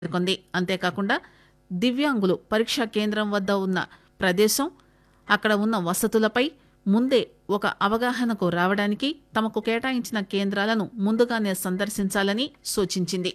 పేర్కొంది అంతేకాకుండా దివ్యాంగులు పరీక్షా కేంద్రం వద్ద ఉన్న ప్రదేశం అక్కడ ఉన్న వసతులపై ముందే ఒక అవగాహనకు రావడానికి తమకు కేటాయించిన కేంద్రాలను ముందుగానే సందర్శించాలని సూచించింది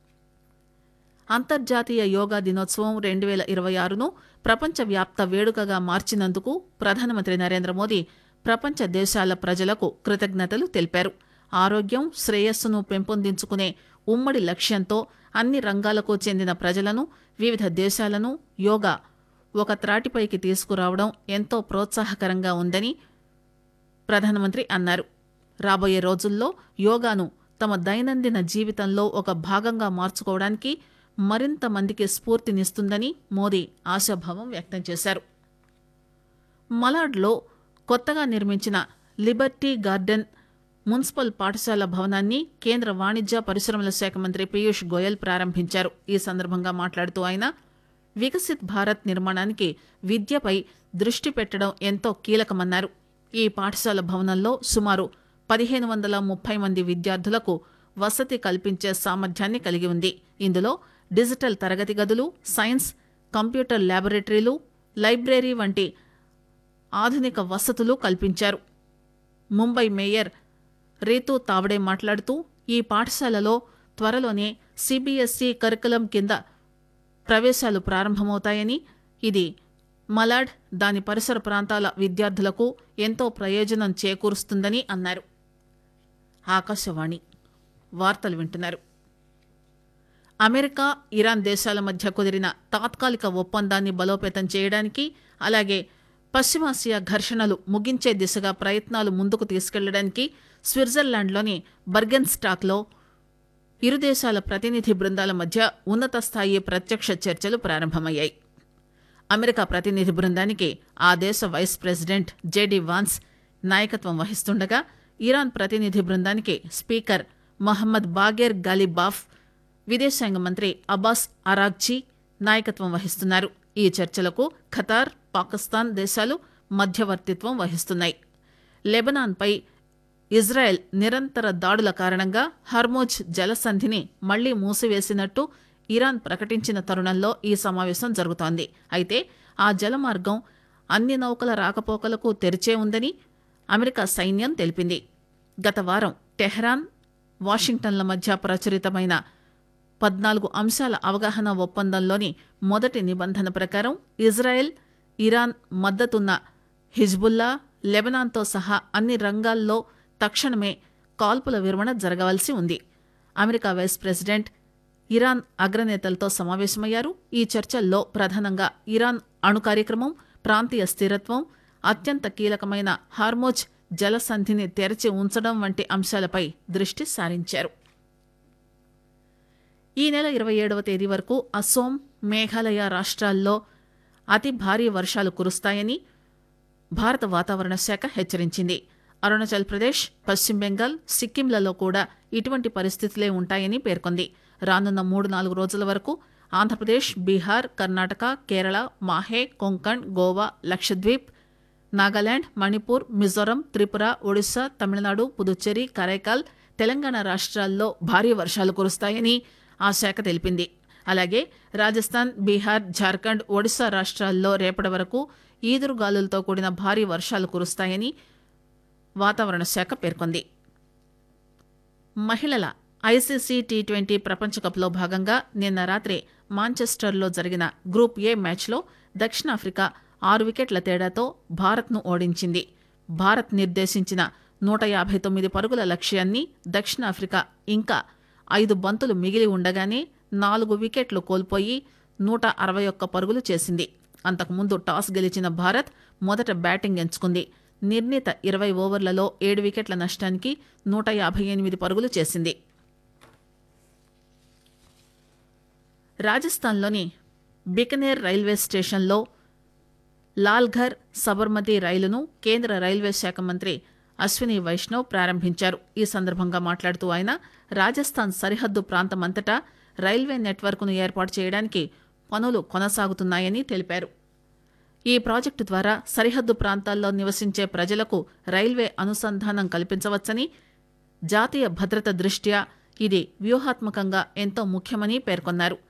అంతర్జాతీయ యోగా దినోత్సవం రెండు వేల ఇరవై ఆరును ప్రపంచవ్యాప్త వేడుకగా మార్చినందుకు ప్రధానమంత్రి నరేంద్ర మోదీ ప్రపంచ దేశాల ప్రజలకు కృతజ్ఞతలు తెలిపారు ఆరోగ్యం శ్రేయస్సును పెంపొందించుకునే ఉమ్మడి లక్ష్యంతో అన్ని రంగాలకు చెందిన ప్రజలను వివిధ దేశాలను యోగా ఒక త్రాటిపైకి తీసుకురావడం ఎంతో ప్రోత్సాహకరంగా ఉందని ప్రధానమంత్రి అన్నారు రాబోయే రోజుల్లో యోగాను తమ దైనందిన జీవితంలో ఒక భాగంగా మార్చుకోవడానికి మరింత మందికి స్ఫూర్తినిస్తుందని మోదీ ఆశాభావం వ్యక్తం చేశారు మలాడ్లో కొత్తగా నిర్మించిన లిబర్టీ గార్డెన్ మున్సిపల్ పాఠశాల భవనాన్ని కేంద్ర వాణిజ్య పరిశ్రమల శాఖ మంత్రి పీయూష్ గోయల్ ప్రారంభించారు ఈ సందర్భంగా మాట్లాడుతూ ఆయన వికసిత్ భారత్ నిర్మాణానికి విద్యపై దృష్టి పెట్టడం ఎంతో కీలకమన్నారు ఈ పాఠశాల భవనంలో సుమారు పదిహేను వందల ముప్పై మంది విద్యార్థులకు వసతి కల్పించే సామర్థ్యాన్ని కలిగి ఉంది ఇందులో డిజిటల్ తరగతి గదులు సైన్స్ కంప్యూటర్ ల్యాబొరేటరీలు లైబ్రరీ వంటి ఆధునిక వసతులు కల్పించారు ముంబై మేయర్ రీతూ తావడే మాట్లాడుతూ ఈ పాఠశాలలో త్వరలోనే సిబిఎస్ఈ కరికులం కింద ప్రవేశాలు ప్రారంభమవుతాయని ఇది మలాడ్ దాని పరిసర ప్రాంతాల విద్యార్థులకు ఎంతో ప్రయోజనం చేకూరుస్తుందని అన్నారు ఆకాశవాణి వార్తలు వింటున్నారు అమెరికా ఇరాన్ దేశాల మధ్య కుదిరిన తాత్కాలిక ఒప్పందాన్ని బలోపేతం చేయడానికి అలాగే పశ్చిమాసియా ఘర్షణలు ముగించే దిశగా ప్రయత్నాలు ముందుకు తీసుకెళ్లడానికి స్విట్జర్లాండ్లోని బర్గెన్ స్టాక్లో ఇరు దేశాల ప్రతినిధి బృందాల మధ్య ఉన్నత స్థాయి ప్రత్యక్ష చర్చలు ప్రారంభమయ్యాయి అమెరికా ప్రతినిధి బృందానికి ఆ దేశ వైస్ ప్రెసిడెంట్ జేడీ వాన్స్ నాయకత్వం వహిస్తుండగా ఇరాన్ ప్రతినిధి బృందానికి స్పీకర్ మహమ్మద్ బాగేర్ గాలిబాఫ్ విదేశాంగ మంత్రి అబ్బాస్ అరాగ్జీ నాయకత్వం వహిస్తున్నారు ఈ చర్చలకు ఖతార్ పాకిస్తాన్ దేశాలు మధ్యవర్తిత్వం వహిస్తున్నాయి లెబనాన్పై ఇజ్రాయెల్ నిరంతర దాడుల కారణంగా హర్మోజ్ జలసంధిని మళ్లీ మూసివేసినట్టు ఇరాన్ ప్రకటించిన తరుణంలో ఈ సమావేశం జరుగుతోంది అయితే ఆ జలమార్గం అన్ని నౌకల రాకపోకలకు తెరిచే ఉందని అమెరికా సైన్యం తెలిపింది గత వారం టెహ్రాన్ వాషింగ్టన్ల మధ్య ప్రచురితమైన పద్నాలుగు అంశాల అవగాహన ఒప్పందంలోని మొదటి నిబంధన ప్రకారం ఇజ్రాయెల్ ఇరాన్ మద్దతున్న హిజ్బుల్లా లెబనాన్తో సహా అన్ని రంగాల్లో తక్షణమే కాల్పుల విరమణ జరగవలసి ఉంది అమెరికా వైస్ ప్రెసిడెంట్ ఇరాన్ అగ్రనేతలతో సమావేశమయ్యారు ఈ చర్చల్లో ప్రధానంగా ఇరాన్ అణు కార్యక్రమం ప్రాంతీయ స్థిరత్వం అత్యంత కీలకమైన హార్మోజ్ జలసంధిని తెరచి ఉంచడం వంటి అంశాలపై దృష్టి సారించారు ఈ నెల ఇరవై ఏడవ తేదీ వరకు అస్సోం మేఘాలయ రాష్ట్రాల్లో అతి భారీ వర్షాలు కురుస్తాయని భారత వాతావరణ శాఖ హెచ్చరించింది అరుణాచల్ ప్రదేశ్ పశ్చిమ బెంగాల్ సిక్కింలలో కూడా ఇటువంటి పరిస్థితులే ఉంటాయని పేర్కొంది రానున్న మూడు నాలుగు రోజుల వరకు ఆంధ్రప్రదేశ్ బీహార్ కర్ణాటక కేరళ మాహే కొంకణ్ గోవా లక్షద్వీప్ నాగాలాండ్ మణిపూర్ మిజోరం త్రిపుర ఒడిశా తమిళనాడు పుదుచ్చేరి కరైకాల్ తెలంగాణ రాష్ట్రాల్లో భారీ వర్షాలు కురుస్తాయని ఆ శాఖ తెలిపింది అలాగే రాజస్థాన్ బీహార్ జార్ఖండ్ ఒడిశా రాష్ట్రాల్లో రేపటి వరకు ఈదురుగాలులతో కూడిన భారీ వర్షాలు కురుస్తాయని వాతావరణ శాఖ పేర్కొంది మహిళల ఐసీసీ టీ ట్వంటీ ప్రపంచకప్లో భాగంగా నిన్న రాత్రి మాంచెస్టర్లో జరిగిన గ్రూప్ ఏ మ్యాచ్లో దక్షిణాఫ్రికా ఆరు వికెట్ల తేడాతో భారత్ను ఓడించింది భారత్ నిర్దేశించిన నూట యాభై తొమ్మిది పరుగుల లక్ష్యాన్ని దక్షిణాఫ్రికా ఇంకా ఐదు బంతులు మిగిలి ఉండగానే నాలుగు వికెట్లు కోల్పోయి నూట అరవై ఒక్క పరుగులు చేసింది అంతకుముందు టాస్ గెలిచిన భారత్ మొదట బ్యాటింగ్ ఎంచుకుంది నిర్ణీత ఇరవై ఓవర్లలో ఏడు వికెట్ల నష్టానికి నూట యాభై ఎనిమిది పరుగులు చేసింది రాజస్థాన్లోని బికనేర్ రైల్వే స్టేషన్లో లాల్ఘర్ సబర్మతి రైలును కేంద్ర రైల్వే శాఖ మంత్రి అశ్విని వైష్ణవ్ ప్రారంభించారు ఈ సందర్భంగా మాట్లాడుతూ ఆయన రాజస్థాన్ సరిహద్దు ప్రాంతమంతటా రైల్వే నెట్వర్క్ను ఏర్పాటు చేయడానికి పనులు కొనసాగుతున్నాయని తెలిపారు ఈ ప్రాజెక్టు ద్వారా సరిహద్దు ప్రాంతాల్లో నివసించే ప్రజలకు రైల్వే అనుసంధానం కల్పించవచ్చని జాతీయ భద్రత దృష్ట్యా ఇది వ్యూహాత్మకంగా ఎంతో ముఖ్యమని పేర్కొన్నారు